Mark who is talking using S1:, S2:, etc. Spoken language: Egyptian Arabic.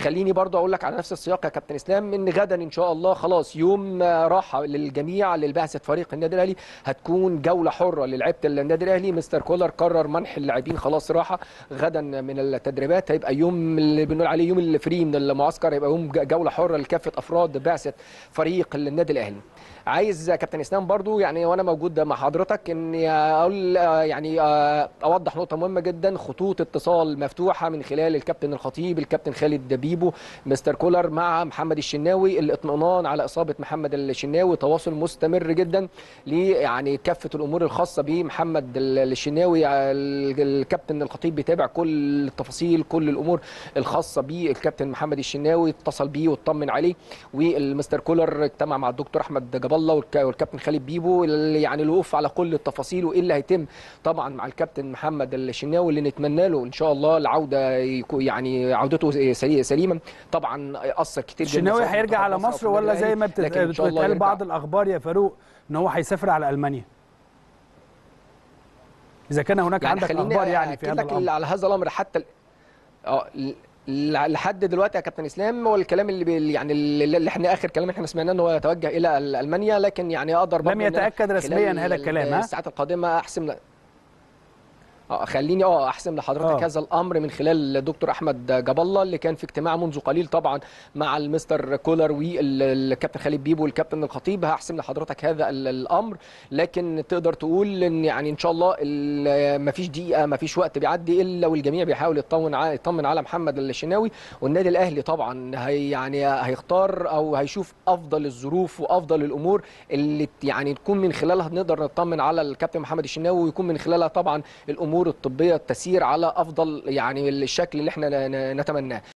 S1: خليني برضو اقول لك على نفس السياق يا كابتن اسلام ان غدا ان شاء الله خلاص يوم راحه للجميع للبعثه فريق النادي الاهلي هتكون جوله حره للعيبه النادي الاهلي مستر كولر قرر منح اللاعبين خلاص راحه غدا من التدريبات هيبقى يوم اللي بنقول عليه يوم الفري من المعسكر هيبقى يوم جوله حره لكافه افراد بعثه فريق النادي الاهلي عايز كابتن اسلام برضو يعني وانا موجود مع حضرتك اني اقول يعني اوضح نقطه مهمه جدا خطوط اتصال مفتوحه من خلال الكابتن الخطيب الكابتن خالد بيبو مستر كولر مع محمد الشناوي الاطمئنان على اصابه محمد الشناوي تواصل مستمر جدا ل يعني كافه الامور الخاصه بمحمد الشناوي الكابتن الخطيب بيتابع كل التفاصيل كل الامور الخاصه بالكابتن محمد الشناوي اتصل بيه واطمن عليه والمستر كولر اجتمع مع الدكتور احمد جاب الله والكابتن خالد بيبو اللي يعني الوقوف على كل التفاصيل وايه اللي هيتم طبعا مع الكابتن محمد الشناوي اللي نتمنى له ان شاء الله العوده يعني عودته سليمه طبعا اثر كتير
S2: جدا الشناوي هيرجع على مصر ولا زي ما بتتقال بعض الاخبار يا فاروق ان هو هيسافر على المانيا اذا كان هناك
S1: يعني
S2: عندك اخبار يعني في هذا الامر
S1: على هذا الامر حتى اه لحد دلوقتي يا كابتن اسلام هو الكلام اللي بي يعني اللي احنا اخر كلام احنا سمعناه ان هو يتوجه الى المانيا لكن يعني اقدر
S2: لم يتاكد رسميا هذا الكلام ها
S1: الساعات القادمه احسم اه خليني اه احسم لحضرتك آه. هذا الامر من خلال الدكتور احمد جاب الله اللي كان في اجتماع منذ قليل طبعا مع المستر كولر والكابتن خالد بيبو والكابتن الخطيب هحسم لحضرتك هذا الامر لكن تقدر تقول ان يعني ان شاء الله ما فيش دقيقه ما فيش وقت بيعدي الا والجميع بيحاول يطمن على يطمن على محمد الشناوي والنادي الاهلي طبعا هي يعني هيختار او هيشوف افضل الظروف وافضل الامور اللي يعني تكون من خلالها نقدر نطمن على الكابتن محمد الشناوي ويكون من خلالها طبعا الامور الامور الطبيه تسير على افضل يعني الشكل اللي احنا نتمناه